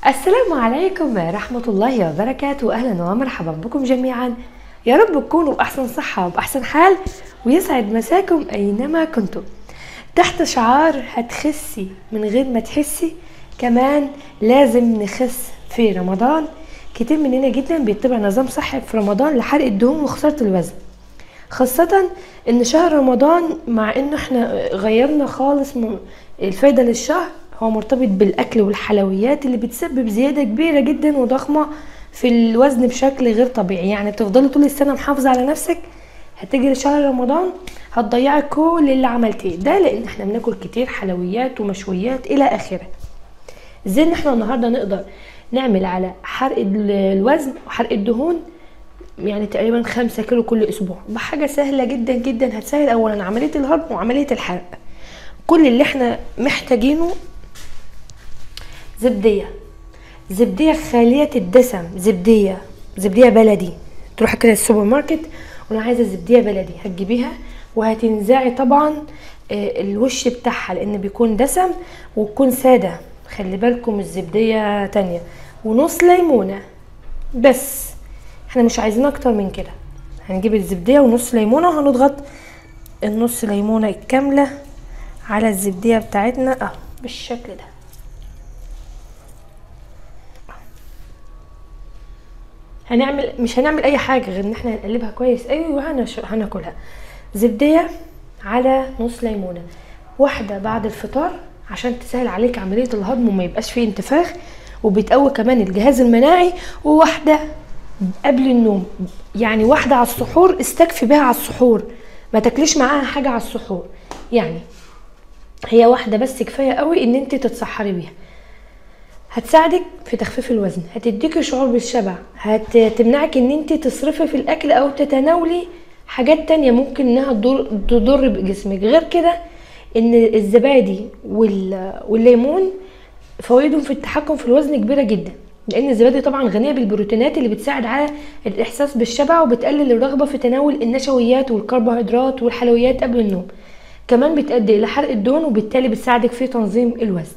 السلام عليكم ورحمة الله وبركاته أهلا ومرحبا بكم جميعا يا رب تكونوا بأحسن صحة وبأحسن حال ويسعد مساكم أينما كنتم تحت شعار هتخسي من غير ما تحسي كمان لازم نخس في رمضان كتير مننا جدا بيتبع نظام صحي في رمضان لحرق الدهون وخسارة الوزن خاصة ان شهر رمضان مع انه احنا غيرنا خالص من الفايدة للشهر هو مرتبط بالاكل والحلويات اللي بتسبب زيادة كبيرة جدا وضخمة في الوزن بشكل غير طبيعي يعني تفضلي طول السنة محافظة على نفسك هتيجي لشهر رمضان هتضيعي كل اللي عملتيه ده لان احنا بناكل كتير حلويات ومشويات الى اخره ازاي ان احنا النهارده نقدر نعمل على حرق ال- الوزن وحرق الدهون يعني تقريبا خمسة كيلو كل اسبوع بحاجة سهلة جدا جدا هتسهل اولا عملية الهضم وعملية الحرق كل اللي احنا محتاجينه زبدية زبدية خالية الدسم زبدية زبدية بلدي تروحي كده السوبر ماركت وانا عايزة زبدية بلدي هتجيبيها وهتنزعي طبعا آه، الوش بتاعها لان بيكون دسم وتكون سادة خلي بالكم الزبدية تانية ونص ليمونة بس احنا مش عايزين اكتر من كده هنجيب الزبدية ونص ليمونة وهنضغط النص ليمونة الكاملة على الزبدية بتاعتنا اه بالشكل ده هنعمل مش هنعمل اي حاجه غير ان احنا هنقلبها كويس قوي وهنش... هناكلها زبديه على نص ليمونه واحده بعد الفطار عشان تسهل عليك عمليه الهضم وما يبقاش فيه انتفاخ وبتقوي كمان الجهاز المناعي وواحده قبل النوم يعني واحده على السحور استكفي بها على السحور ما تاكليش معاها حاجه على السحور يعني هي واحده بس كفايه قوي ان انت تتسحري بيها هتساعدك في تخفيف الوزن هتديكي شعور بالشبع هتمنعك ان انت تصرفي في الاكل او تتناولي حاجات تانية ممكن انها تضر, تضر بجسمك غير كده ان الزبادي وال- والليمون فوائدهم في التحكم في الوزن كبيرة جدا لان الزبادي طبعا غنية بالبروتينات اللي بتساعد على الاحساس بالشبع وبتقلل الرغبة في تناول النشويات والكربوهيدرات والحلويات قبل النوم كمان بتؤدي الى حرق الدهون وبالتالي بتساعدك في تنظيم الوزن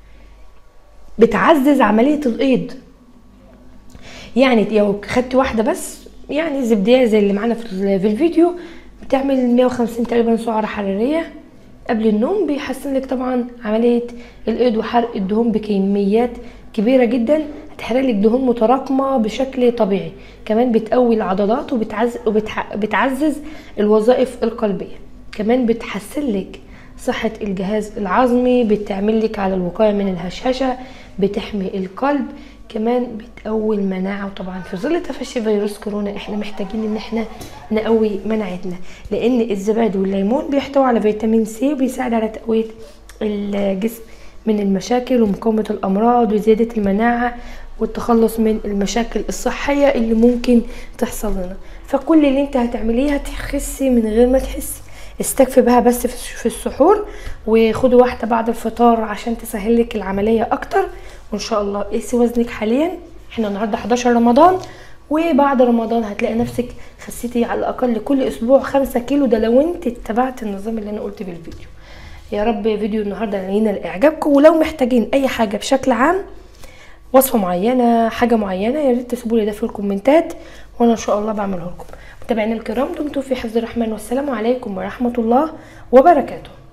بتعزز عملية الإيض يعني لو خدت واحدة بس يعني زبدية زي اللي معانا في ال- في الفيديو بتعمل 150 تقريبا سعرة حرارية قبل النوم بيحسن لك طبعا عملية الإيض وحرق الدهون بكميات كبيرة جدا هتحرق لك دهون متراكمة بشكل طبيعي كمان بتقوي العضلات وبتعزز, وبتعزز الوظائف القلبية كمان بتحسن لك صحة الجهاز العظمي بتعمل لك على الوقاية من الهشاشة بتحمي القلب كمان بتقوي المناعة وطبعا في ظل تفشي فيروس كورونا احنا محتاجين ان احنا نقوي مناعتنا لان الزبادي والليمون بيحتوي على فيتامين سي وبيساعد على تقوية الجسم من المشاكل ومقاومة الامراض وزيادة المناعة والتخلص من المشاكل الصحية اللي ممكن تحصل لنا فكل اللي انت هتعمليه هتخسي من غير ما تحسي استكفي بها بس في في السحور وخدي واحدة بعد الفطار عشان تسهل لك العملية اكتر وان شاء الله قيسي وزنك حاليا احنا النهاردة 11 رمضان وبعد رمضان هتلاقي نفسك خسيتي على الاقل كل اسبوع خمسة كيلو ده لو انت اتبعت النظام اللي انا قلت في الفيديو يا رب فيديو النهارده ينال اعجابكم ولو محتاجين اي حاجة بشكل عام وصفة معينة حاجة معينة يا ريت تسيبوا لي ده في الكومنتات وانا ان شاء الله بعمله لكم متابعينا الكرام دمتم في حفظ الرحمن والسلام عليكم ورحمة الله وبركاته